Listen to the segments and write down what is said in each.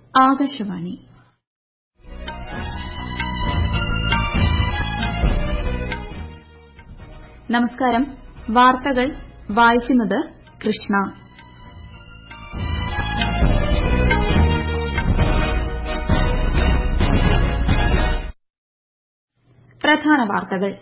ആകാശവാണി നമസ്കാരം വാർത്തകൾ വായിക്കുന്നത് കൃഷ്ണ പ്രധാന വാർത്തകൾ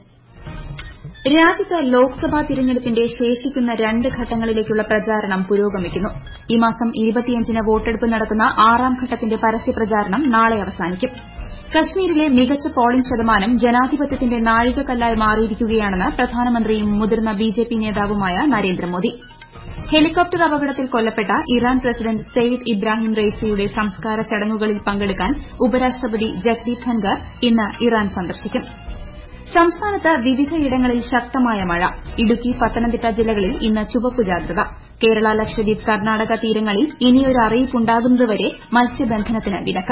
രാജ്യത്ത് ലോക്സഭാ തിരഞ്ഞെടുപ്പിന്റെ ശേഷിക്കുന്ന രണ്ട് ഘട്ടങ്ങളിലേക്കുള്ള പ്രചാരണം പുരോഗമിക്കുന്നു ഈ മാസം ന് വോട്ടെടുപ്പ് നടക്കുന്ന ആറാം ഘട്ടത്തിന്റെ പരസ്യപ്രചാരണം നാളെ അവസാനിക്കും കശ്മീരിലെ മികച്ച പോളിംഗ് ശതമാനം ജനാധിപത്യത്തിന്റെ നാഴികക്കല്ലായി മാറിയിരിക്കുകയാണെന്ന് പ്രധാനമന്ത്രിയും മുതിർന്ന ബിജെപി നേതാവുമായ നരേന്ദ്രമോദി ഹെലികോപ്റ്റർ അപകടത്തിൽ കൊല്ലപ്പെട്ട ഇറാൻ പ്രസിഡന്റ് സെയ്ദ് ഇബ്രാഹിം റെയ്സിയുടെ സംസ്കാര ചടങ്ങുകളിൽ പങ്കെടുക്കാൻ ഉപരാഷ്ട്രപതി ജഗ്ദീപ് ധൻകർ ഇന്ന് ഇറാൻ സന്ദർശിക്കും സംസ്ഥാനത്ത് വിവിധയിടങ്ങളിൽ ശക്തമായ മഴ ഇടുക്കി പത്തനംതിട്ട ജില്ലകളിൽ ഇന്ന് ചുവപ്പ് ജാഗ്രത കേരള ലക്ഷദ്വീപ് കർണാടക തീരങ്ങളിൽ ഇനിയൊരു അറിയിപ്പുണ്ടാകുന്നതുവരെ മത്സ്യബന്ധനത്തിന് വിലക്ക്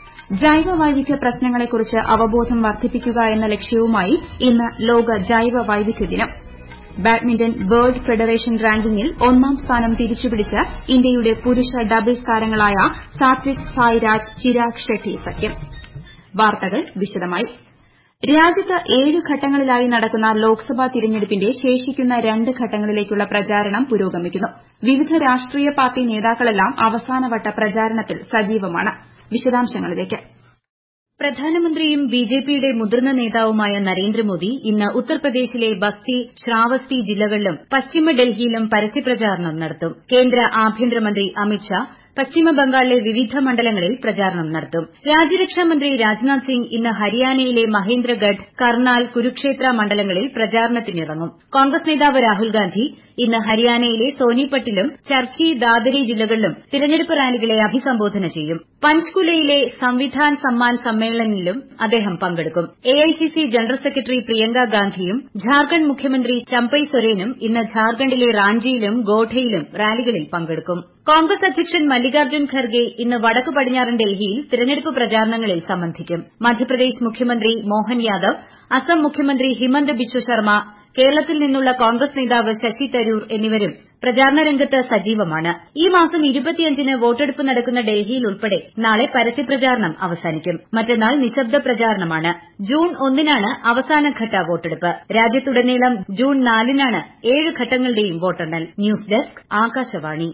ജൈവ വൈവിധ്യ പ്രശ്നങ്ങളെക്കുറിച്ച് അവബോധം വർദ്ധിപ്പിക്കുക എന്ന ലക്ഷ്യവുമായി ഇന്ന് ലോക ജൈവ വൈവിധ്യ ദിനം ബാഡ്മിന്റൺ വേൾഡ് ഫെഡറേഷൻ റാങ്കിംഗിൽ ഒന്നാം സ്ഥാനം തിരിച്ചുപിടിച്ച് ഇന്ത്യയുടെ പുരുഷ ഡബിൾസ് താരങ്ങളായ സാത്വിക് സായ്രാജ് ചിരാഗ് ഷെട്ടി സഖ്യം വാർത്തകൾ വിശദമായി രാജ്യത്ത് ഏഴ് ഘട്ടങ്ങളിലായി നടക്കുന്ന ലോക്സഭാ തിരഞ്ഞെടുപ്പിന്റെ ശേഷിക്കുന്ന രണ്ട് ഘട്ടങ്ങളിലേക്കുള്ള പ്രചാരണം പുരോഗമിക്കുന്നു വിവിധ രാഷ്ട്രീയ പാർട്ടി നേതാക്കളെല്ലാം അവസാനവട്ട പ്രചാരണത്തിൽ സജീവമാണ് വിശദാംശങ്ങളിലേക്ക് പ്രധാനമന്ത്രിയും ബിജെപിയുടെ മുതിർന്ന നേതാവുമായ നരേന്ദ്രമോദി ഇന്ന് ഉത്തർപ്രദേശിലെ ബസ്തി ശ്രാവസ്തി ജില്ലകളിലും പശ്ചിമ ഡൽഹിയിലും പരസ്യപ്രചാരണം നടത്തും കേന്ദ്ര ആഭ്യന്തരമന്ത്രി അമിത്ഷാ പശ്ചിമബംഗാളിലെ വിവിധ മണ്ഡലങ്ങളിൽ പ്രചാരണം നടത്തും രാജ്യരക്ഷാമന്ത്രി രാജ്നാഥ് സിംഗ് ഇന്ന് ഹരിയാനയിലെ മഹേന്ദ്രഗഡ് കർണാൽ കുരുക്ഷേത്ര മണ്ഡലങ്ങളിൽ പ്രചാരണത്തിനിറങ്ങും കോൺഗ്രസ് നേതാവ് രാഹുൽഗാന്ധി ഇന്ന് ഹരിയാനയിലെ സോനിപട്ടിലും ചർഖി ദാദരി ജില്ലകളിലും തിരഞ്ഞെടുപ്പ് റാലികളെ അഭിസംബോധന ചെയ്യും പഞ്ച്കുലയിലെ സംവിധാൻ സമ്മാൻ സമ്മേളനിലും അദ്ദേഹം പങ്കെടുക്കും എഐസിസി ജനറൽ സെക്രട്ടറി പ്രിയങ്ക ഗാന്ധിയും ഝാർഖണ്ഡ് മുഖ്യമന്ത്രി ചമ്പൈ സൊരേനും ഇന്ന് ഝാർഖണ്ഡിലെ റാഞ്ചിയിലും ഗോധയിലും റാലികളിൽ പങ്കെടുക്കും കോൺഗ്രസ് അധ്യക്ഷൻ മല്ലികാർജ്ജുൻ ഖർഗെ ഇന്ന് വടക്കു പടിഞ്ഞാറൻ ഡൽഹിയിൽ തിരഞ്ഞെടുപ്പ് പ്രചാരണങ്ങളിൽ സംബന്ധിക്കും മധ്യപ്രദേശ് മുഖ്യമന്ത്രി മോഹൻ യാദവ് അസം മുഖ്യമന്ത്രി ഹിമന്ത് ബിശ്വ ശർമ്മ കേരളത്തിൽ നിന്നുള്ള കോൺഗ്രസ് നേതാവ് ശശി തരൂർ എന്നിവരും പ്രചാരണ രംഗത്ത് സജീവമാണ് ഈ മാസം ന് വോട്ടെടുപ്പ് നടക്കുന്ന ഡൽഹിയിൽ ഉൾപ്പെടെ നാളെ പരസ്യപ്രചാരണം അവസാനിക്കും മറ്റന്നാൾ നിശബ്ദ പ്രചാരണമാണ് ജൂൺ ഒന്നിനാണ് അവസാനഘട്ട വോട്ടെടുപ്പ് രാജ്യത്തുടനീളം ജൂൺ നാലിനാണ് ഏഴ് ഘട്ടങ്ങളുടെയും വോട്ടെണ്ണൽ ന്യൂസ് ഡെസ്ക് ആകാശവാണി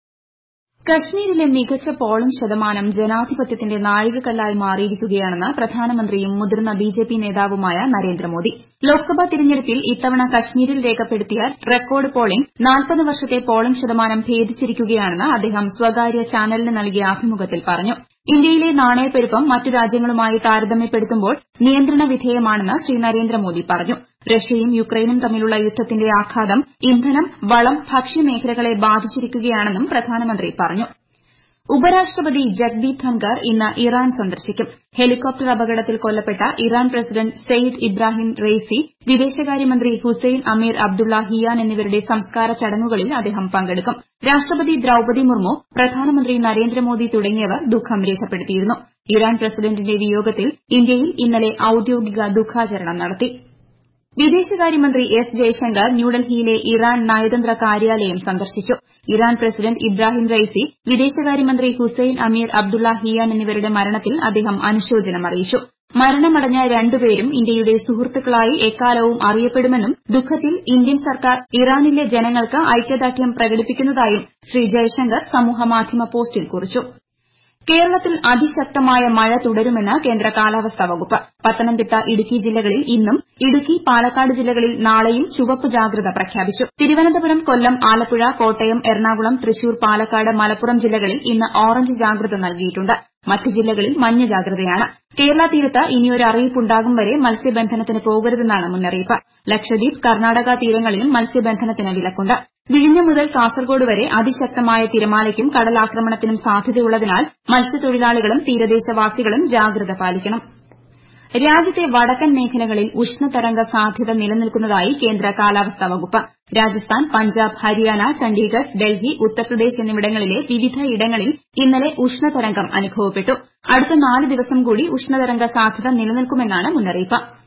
കശ്മീരിലെ മികച്ച പോളിംഗ് ശതമാനം ജനാധിപത്യത്തിന്റെ നാഴികക്കല്ലായി മാറിയിരിക്കുകയാണെന്ന് പ്രധാനമന്ത്രിയും മുതിർന്ന ബിജെപി നേതാവുമായ നരേന്ദ്രമോദി ലോക്സഭാ തിരഞ്ഞെടുപ്പിൽ ഇത്തവണ കശ്മീരിൽ രേഖപ്പെടുത്തിയ റെക്കോർഡ് പോളിംഗ് നാൽപ്പത് വർഷത്തെ പോളിംഗ് ശതമാനം ഭേദിച്ചിരിക്കുകയാണെന്ന് അദ്ദേഹം സ്വകാര്യ ചാനലിന് നൽകിയ അഭിമുഖത്തിൽ പറഞ്ഞു ഇന്ത്യയിലെ നാണയപ്പെരുപ്പം മറ്റു രാജ്യങ്ങളുമായി താരതമ്യപ്പെടുത്തുമ്പോൾ നിയന്ത്രണ വിധേയമാണെന്ന് ശ്രീ നരേന്ദ്രമോദി പറഞ്ഞു റഷ്യയും യുക്രൈനും തമ്മിലുള്ള യുദ്ധത്തിന്റെ ആഘാതം ഇന്ധനം വളം ഭക്ഷ്യമേഖലകളെ ബാധിച്ചിരിക്കുകയാണെന്നും പ്രധാനമന്ത്രി പറഞ്ഞു ഉപരാഷ്ട്രപതി ജഗ്ദീപ് ധൻകർ ഇന്ന് ഇറാൻ സന്ദർശിക്കും ഹെലികോപ്റ്റർ അപകടത്തിൽ കൊല്ലപ്പെട്ട Iran president Seyed Ebrahim Raisi വിദേശകാര്യമന്ത്രി ഹുസൈൻ അമീർ അബ്ദുള്ള ഹിയാൻ എന്നിവരുടെ സംസ്കാര ചടങ്ങുകളിൽ അദ്ദേഹം പങ്കെടുക്കും രാഷ്ട്രപതി ദ്രൌപതി മുർമു പ്രധാനമന്ത്രി നരേന്ദ്രമോദി തുടങ്ങിയവർ ദുഃഖം രേഖപ്പെടുത്തിയിരുന്നു ഇറാൻ പ്രസിഡന്റിന്റെ വിയോഗത്തിൽ ഇന്ത്യയിൽ ഇന്നലെ ഔദ്യോഗിക ദുഃഖാചരണം നടത്തി വിദേശകാര്യമന്ത്രി എസ് ജയശങ്കർ ന്യൂഡൽഹിയിലെ ഇറാൻ നയതന്ത്ര കാര്യാലയം സന്ദർശിച്ചു ഇറാൻ പ്രസിഡന്റ് ഇബ്രാഹിം റെയ്സി വിദേശകാര്യമന്ത്രി ഹുസൈൻ അമീർ അബ്ദുള്ള ഹിയാൻ എന്നിവരുടെ മരണത്തിൽ അദ്ദേഹം അനുശോചനം അറിയിച്ചു മരണമടഞ്ഞ രണ്ടുപേരും ഇന്ത്യയുടെ സുഹൃത്തുക്കളായി എക്കാലവും അറിയപ്പെടുമെന്നും ദുഃഖത്തിൽ ഇന്ത്യൻ സർക്കാർ ഇറാനിലെ ജനങ്ങൾക്ക് ഐക്യദാർഢ്യം പ്രകടിപ്പിക്കുന്നതായും ശ്രീ ജയശങ്കർ സമൂഹമാധ്യമ പോസ്റ്റിൽ കുറിച്ചു കേരളത്തിൽ അതിശക്തമായ മഴ തുടരുമെന്ന് കേന്ദ്ര കാലാവസ്ഥാ വകുപ്പ് പത്തനംതിട്ട ഇടുക്കി ജില്ലകളിൽ ഇന്നും ഇടുക്കി പാലക്കാട് ജില്ലകളിൽ നാളെയും ചുവപ്പ് ജാഗ്രത പ്രഖ്യാപിച്ചു തിരുവനന്തപുരം കൊല്ലം ആലപ്പുഴ കോട്ടയം എറണാകുളം തൃശൂർ പാലക്കാട് മലപ്പുറം ജില്ലകളിൽ ഇന്ന് ഓറഞ്ച് ജാഗ്രത നൽകിയിട്ടുണ്ട് മറ്റ് ജില്ലകളിൽ മഞ്ഞ ജാഗ്രതയാണ് കേരള തീരത്ത് ഇനിയൊരു അറിയിപ്പുണ്ടാകും വരെ മത്സ്യബന്ധനത്തിന് പോകരുതെന്നാണ് മുന്നറിയിപ്പ് ലക്ഷദ്വീപ് കർണാടക തീരങ്ങളിലും മത്സ്യബന്ധനത്തിന് വിലക്കുണ്ട് വിഴിഞ്ഞം മുതൽ കാസർഗോഡ് വരെ അതിശക്തമായ തിരമാലയ്ക്കും കടലാക്രമണത്തിനും സാധ്യതയുള്ളതിനാൽ മത്സ്യത്തൊഴിലാളികളും തീരദേശവാസികളും ജാഗ്രത പാലിക്കണം രാജ്യത്തെ വടക്കൻ മേഖലകളിൽ ഉഷ്ണതരംഗ സാധ്യത നിലനിൽക്കുന്നതായി കേന്ദ്ര കാലാവസ്ഥാ വകുപ്പ് രാജസ്ഥാൻ പഞ്ചാബ് ഹരിയാന ചണ്ഡീഗഡ് ഡൽഹി ഉത്തർപ്രദേശ് എന്നിവിടങ്ങളിലെ വിവിധയിടങ്ങളിൽ ഇന്നലെ ഉഷ്ണതരംഗം അനുഭവപ്പെട്ടു അടുത്ത നാല് ദിവസം കൂടി ഉഷ്ണതരംഗ സാധ്യത നിലനിൽക്കുമെന്നാണ് മുന്നറിയിപ്പ്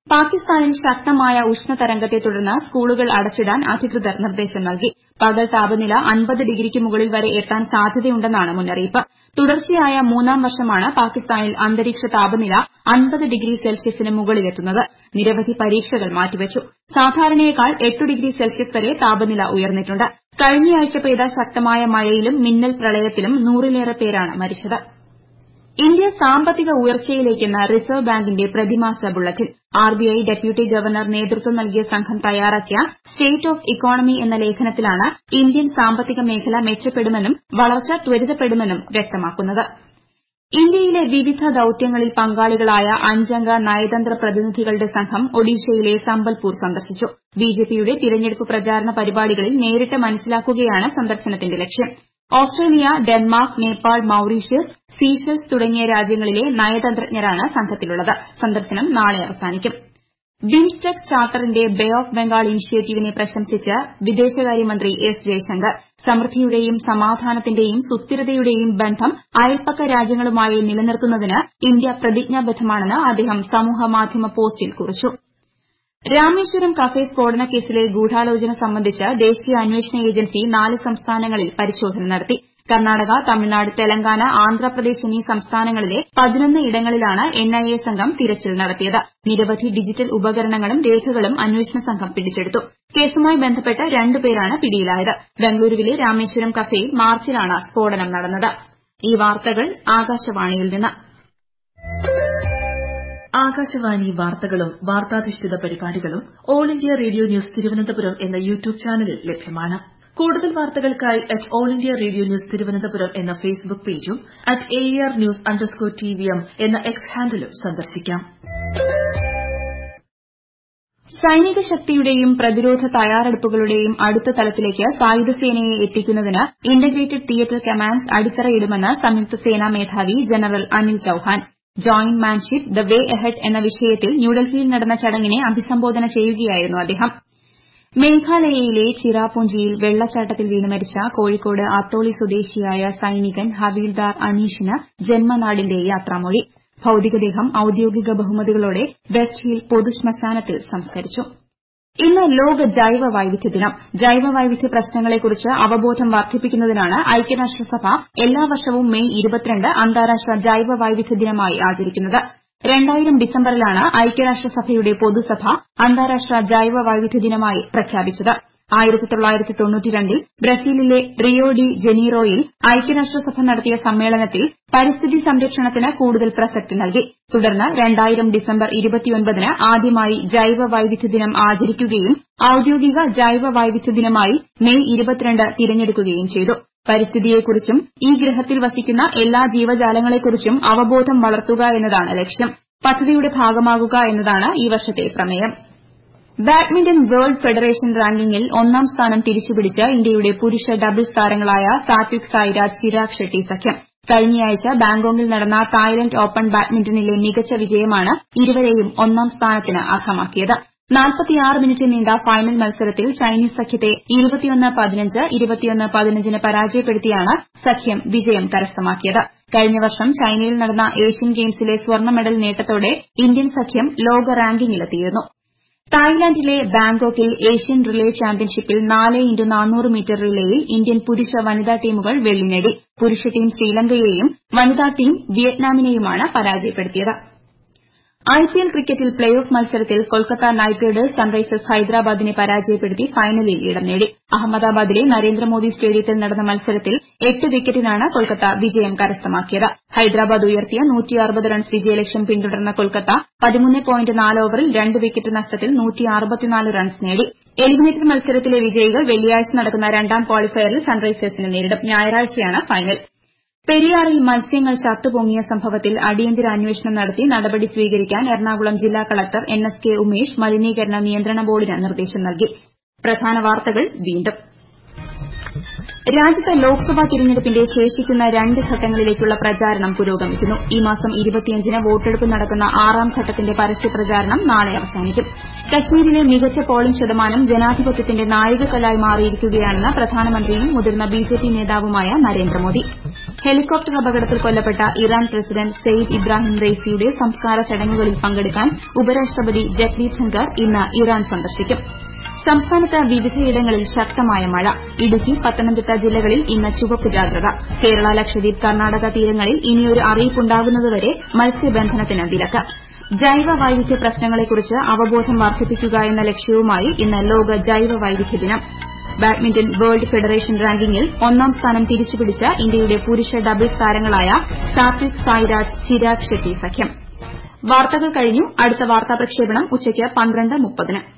പാകിസ്ഥാനിൽ ശക്തമായ ഉഷ്ണതരംഗത്തെ തുടർന്ന് സ്കൂളുകൾ അടച്ചിടാൻ അധികൃതർ നിർദ്ദേശം നൽകി പകൽ താപനില അൻപത് ഡിഗ്രിക്ക് മുകളിൽ വരെ എത്താൻ സാധ്യതയുണ്ടെന്നാണ് മുന്നറിയിപ്പ് തുടർച്ചയായ മൂന്നാം വർഷമാണ് പാകിസ്ഥാനിൽ അന്തരീക്ഷ താപനില അൻപത് ഡിഗ്രി സെൽഷ്യസിന് മുകളിലെത്തുന്നത് നിരവധി പരീക്ഷകൾ മാറ്റിവച്ചു സാധാരണയേക്കാൾ എട്ട് ഡിഗ്രി സെൽഷ്യസ് വരെ താപനില ഉയർന്നിട്ടുണ്ട് കഴിഞ്ഞയാഴ്ച പെയ്ത ശക്തമായ മഴയിലും മിന്നൽ പ്രളയത്തിലും നൂറിലേറെ പേരാണ് മരിച്ചത് ഇന്ത്യ സാമ്പത്തിക ഉയർച്ചയിലേക്കെന്ന് റിസർവ് ബാങ്കിന്റെ പ്രതിമാസ ബുള്ളറ്റിൻ ആർബിഐ ഡെപ്യൂട്ടി ഗവർണർ നേതൃത്വം നൽകിയ സംഘം തയ്യാറാക്കിയ സ്റ്റേറ്റ് ഓഫ് ഇക്കോണമി എന്ന ലേഖനത്തിലാണ് ഇന്ത്യൻ സാമ്പത്തിക മേഖല മെച്ചപ്പെടുമെന്നും വളർച്ച ത്വരിതപ്പെടുമെന്നും വ്യക്തമാക്കുന്നത് ഇന്ത്യയിലെ വിവിധ ദൌത്യങ്ങളിൽ പങ്കാളികളായ അഞ്ചംഗ നയതന്ത്ര പ്രതിനിധികളുടെ സംഘം ഒഡീഷയിലെ സമ്പൽപൂർ സന്ദർശിച്ചു ബിജെപിയുടെ തിരഞ്ഞെടുപ്പ് പ്രചാരണ പരിപാടികളിൽ നേരിട്ട് മനസ്സിലാക്കുകയാണ് സന്ദർശനത്തിന്റെ ലക്ഷ്യം Australia Denmark Nepal Mauritius Seychelles തുടങ്ങിയ രാജ്യങ്ങളിലെ നയതന്ത്രജ്ഞരാണ് സംഘത്തിലുള്ളത് സന്ദർശനം നാളെ അവസാനിക്കും ബിംസ്റ്റെക് ചാർട്ടറിന്റെ ബേ ഓഫ് ബംഗാൾ ഇനിഷ്യേറ്റീവിനെ പ്രശംസിച്ച് വിദേശകാര്യമന്ത്രി എസ് ജയശങ്കർ സമൃദ്ധിയുടെയും സമാധാനത്തിന്റെയും സുസ്ഥിരതയുടെയും ബന്ധം അയൽപക്ക രാജ്യങ്ങളുമായി നിലനിർത്തുന്നതിന് ഇന്ത്യ പ്രതിജ്ഞാബദ്ധമാണെന്ന് അദ്ദേഹം സമൂഹമാധ്യമ പോസ്റ്റിൽ കുറിച്ചു രാമേശ്വരം കഫേ സ്ഫോടനക്കേസിലെ ഗൂഢാലോചന സംബന്ധിച്ച് ദേശീയ അന്വേഷണ ഏജൻസി നാല് സംസ്ഥാനങ്ങളിൽ പരിശോധന നടത്തി കർണാടക തമിഴ്നാട് തെലങ്കാന ആന്ധ്രാപ്രദേശ് എന്നീ സംസ്ഥാനങ്ങളിലെ പതിനൊന്ന് ഇടങ്ങളിലാണ് എൻഐഎ സംഘം തിരച്ചിൽ നടത്തിയത് നിരവധി ഡിജിറ്റൽ ഉപകരണങ്ങളും രേഖകളും അന്വേഷണ സംഘം പിടിച്ചെടുത്തു കേസുമായി ബന്ധപ്പെട്ട് രണ്ടുപേരാണ് പിടിയിലായത് ബംഗളൂരുവിലെ രാമേശ്വരം കഫേയിൽ മാർച്ചിലാണ് സ്ഫോടനം നടന്നത് ഈ വാർത്തകൾ ആകാശവാണിയിൽ നിന്ന് ആകാശവാണി വാർത്തകളും വാർത്താധിഷ്ഠിത പരിപാടികളും all India radio news Thiruvananthapuram എന്ന യൂട്യൂബ് ചാനലിൽ ലഭ്യമാണ് കൂടുതൽ വാർത്തകൾക്കായി at all India radio news Thiruvananthapuram എന്ന ഫേസ്ബുക്ക് പേജും at A R news underscore T V M എന്ന എക്സ് ഹാൻഡിലും സന്ദർശിക്കാം സൈനിക ശക്തിയുടെയും പ്രതിരോധ തയ്യാറെടുപ്പുകളുടെയും അടുത്ത തലത്തിലേക്ക് സായുധ സേനയെ എത്തിക്കുന്നതിന് ഇന്റഗ്രേറ്റഡ് തിയേറ്റർ കമാൻഡ്സ് അടിത്തറയിടുമെന്ന് സംയുക്ത സേനാ മേധാവി general Anil Chauhan jointmanship the way ahead എന്ന വിഷയത്തിൽ ന്യൂഡൽഹിയിൽ നടന്ന ചടങ്ങിനെ അഭിസംബോധന ചെയ്യുകയായിരുന്നു അദ്ദേഹം മേഘാലയയിലെ ചിറാപുഞ്ചിയിൽ വെള്ളച്ചാട്ടത്തിൽ വീണ് മരിച്ച കോഴിക്കോട് അത്തോളി സ്വദേശിയായ സൈനികൻ ഹവീൽദാർ അനീഷിന് ജന്മനാടിന്റെ യാത്രാമൊഴി ഭൌതികദേഹം ഔദ്യോഗിക ബഹുമതികളോടെ വെസ്റ്റ് ഹിൽ പൊതുശ്മശാനത്തിൽ സംസ്കരിച്ചു ഇന്ന് ലോക ജൈവ വൈവിധ്യ ദിനം ജൈവ വൈവിധ്യ പ്രശ്നങ്ങളെക്കുറിച്ച് അവബോധം വർദ്ധിപ്പിക്കുന്നതിനാണ് ഐക്യരാഷ്ട്രസഭ എല്ലാ വർഷവും മെയ് ഇരുപത്തിരണ്ട് അന്താരാഷ്ട്ര ജൈവ വൈവിധ്യ ദിനമായി ആചരിക്കുന്നത് രണ്ടായിരം ഡിസംബറിലാണ് ഐക്യരാഷ്ട്രസഭയുടെ പൊതുസഭ അന്താരാഷ്ട്ര ജൈവ വൈവിധ്യ ദിനമായി പ്രഖ്യാപിച്ചത് ൽ ബ്രസീലിലെ റിയോ ഡി ജനീറോയിൽ ഐക്യരാഷ്ട്രസഭ നടത്തിയ സമ്മേളനത്തിൽ പരിസ്ഥിതി സംരക്ഷണത്തിന് കൂടുതൽ പ്രസക്തി നൽകി തുടർന്ന് രണ്ടായിരം ഡിസംബർ ന് ആദ്യമായി ജൈവ വൈവിധ്യ ദിനം ആചരിക്കുകയും ഔദ്യോഗിക ജൈവ വൈവിധ്യ ദിനമായി മെയ് തിരഞ്ഞെടുക്കുകയും ചെയ്തു പരിസ്ഥിതിയെക്കുറിച്ചും ഈ ഗ്രഹത്തിൽ വസിക്കുന്ന എല്ലാ ജീവജാലങ്ങളെക്കുറിച്ചും അവബോധം വളർത്തുക എന്നതാണ് ലക്ഷ്യം പദ്ധതിയുടെ ഭാഗമാകുക എന്നതാണ് ഈ വർഷത്തെ പ്രമേയം ബാഡ്മിന്റൺ വേൾഡ് ഫെഡറേഷൻ റാങ്കിങ്ങിൽ ഒന്നാം സ്ഥാനം തിരിച്ചുപിടിച്ച് ഇന്ത്യയുടെ പുരുഷ ഡബിൾസ് താരങ്ങളായ സാത്വിക് സായിരാജ് ചിരാഗ് ഷെട്ടി സഖ്യം കഴിഞ്ഞയാഴ്ച ബാങ്കോക്കിൽ നടന്ന തായ്ലന്റ് ഓപ്പൺ ബാഡ്മിന്റണിലെ മികച്ച വിജയമാണ് ഇരുവരെയും ഒന്നാം സ്ഥാനത്തിന് അർഹമാക്കിയത് മിനിറ്റ് നീണ്ട ഫൈനൽ മത്സരത്തിൽ ചൈനീസ് സഖ്യത്തെ ന് പരാജയപ്പെടുത്തിയാണ് സഖ്യം വിജയം കരസ്ഥമാക്കിയത് കഴിഞ്ഞ വർഷം ചൈനയിൽ നടന്ന ഏഷ്യൻ ഗെയിംസിലെ സ്വർണ്ണ മെഡൽ നേട്ടത്തോടെ ഇന്ത്യൻ സഖ്യം ലോക റാങ്കിങ്ങിലെത്തിയിരുന്നു തായ്ലാന്റിലെ ബാങ്കോക്കിൽ ഏഷ്യൻ റിലേ ചാമ്പ്യൻഷിപ്പിൽ നാല് ഇന്റു നാനൂറ് മീറ്റർ റിലേയിൽ ഇന്ത്യൻ പുരുഷ വനിതാ ടീമുകൾ വെള്ളി നേടി പുരുഷ ടീം ശ്രീലങ്കയെയും വനിതാ ടീം വിയറ്റ്നാമിനെയുമാണ് പരാജയപ്പെടുത്തിയത് ഐപിഎൽ ക്രിക്കറ്റിൽ പ്ലേ ഓഫ് മത്സരത്തിൽ കൊൽക്കത്ത നൈറ്റ് റൈഡേഴ്സ് സൺറൈസേഴ്സ് ഹൈദരാബാദിനെ പരാജയപ്പെടുത്തി ഫൈനലിൽ ഇടം നേടി അഹമ്മദാബാദിലെ നരേന്ദ്രമോദി സ്റ്റേഡിയത്തിൽ നടന്ന മത്സരത്തിൽ എട്ട് വിക്കറ്റിനാണ് കൊൽക്കത്ത വിജയം കരസ്ഥമാക്കിയത് ഹൈദരാബാദ് ഉയർത്തിയ റൺസ് വിജയലക്ഷ്യം പിന്തുടർന്ന കൊൽക്കത്ത ഓവറിൽ രണ്ട് വിക്കറ്റ് നഷ്ടത്തിൽ റൺസ് നേടി എലിമിനേറ്റർ മത്സരത്തിലെ വിജയികൾ വെള്ളിയാഴ്ച നടക്കുന്ന രണ്ടാം ക്വാളിഫയറിൽ സൺറൈസേഴ്സിനെ നേരിടും ഞായറാഴ്ചയാണ് ഫൈനൽ പെരിയാറിൽ മത്സ്യങ്ങൾ ചത്തുപൊങ്ങിയ സംഭവത്തിൽ അടിയന്തര അന്വേഷണം നടത്തി നടപടി സ്വീകരിക്കാൻ എറണാകുളം ജില്ലാ collector N S K Umesh മലിനീകരണ നിയന്ത്രണ ബോർഡിന് നിർദ്ദേശം നൽകി പ്രധാന വാർത്തകൾ വീണ്ടും രാജ്യത്ത് ലോക്സഭാ തിരഞ്ഞെടുപ്പിന്റെ ശേഷിക്കുന്ന രണ്ട് ഘട്ടങ്ങളിലേക്കുള്ള പ്രചാരണം പുരോഗമിക്കുന്നു ഈ മാസം ന് വോട്ടെടുപ്പ് നടക്കുന്ന ആറാം ഘട്ടത്തിന്റെ പരസ്യപ്രചാരണം നാളെ അവസാനിക്കും കശ്മീരിലെ മികച്ച പോളിംഗ് ശതമാനം ജനാധിപത്യത്തിന്റെ നാഴികക്കല്ലായി മാറിയിരിക്കുകയാണെന്ന് പ്രധാനമന്ത്രിയും മുതിർന്ന ബിജെപി നേതാവുമായ നരേന്ദ്രമോദി ഹെലികോപ്റ്റർ അപകടത്തിൽ കൊല്ലപ്പെട്ട ഇറാൻ പ്രസിഡന്റ് സെയ്ദ് ഇബ്രാഹിം റെയ്സിയുടെ സംസ്കാര ചടങ്ങുകളിൽ പങ്കെടുക്കാൻ ഉപരാഷ്ട്രപതി ജഗ്ദീപ് ധൻകർ ഇന്ന് ഇറാൻ സന്ദർശിക്കും സംസ്ഥാനത്ത് വിവിധയിടങ്ങളിൽ ശക്തമായ മഴ ഇടുക്കി പത്തനംതിട്ട ജില്ലകളിൽ ഇന്ന് ചുവപ്പ് ജാഗ്രത കേരള ലക്ഷദ്വീപ് കർണാടക തീരങ്ങളിൽ ഇനിയൊരു അറിയിപ്പുണ്ടാകുന്നതുവരെ മത്സ്യബന്ധനത്തിന് വിലക്ക് ജൈവ വൈവിധ്യ പ്രശ്നങ്ങളെക്കുറിച്ച് അവബോധം വർദ്ധിപ്പിക്കുക എന്ന ലക്ഷ്യവുമായി ഇന്ന് ലോക ജൈവ വൈവിധ്യ ദിനം ബാഡ്മിന്റൺ വേൾഡ് ഫെഡറേഷൻ റാങ്കിങ്ങിൽ ഒന്നാം സ്ഥാനം തിരിച്ചുപിടിച്ച ഇന്ത്യയുടെ പുരുഷ ഡബിൾസ് താരങ്ങളായ സാത്വിക് സായിരാജ് ചിരാഗ് ഷെട്ടി സഖ്യം വാർത്തകൾ കഴിഞ്ഞു അടുത്ത വാർത്താ പ്രക്ഷേപണം ഉച്ചയ്ക്ക് പന്ത്രണ്ട് മുപ്പതിന്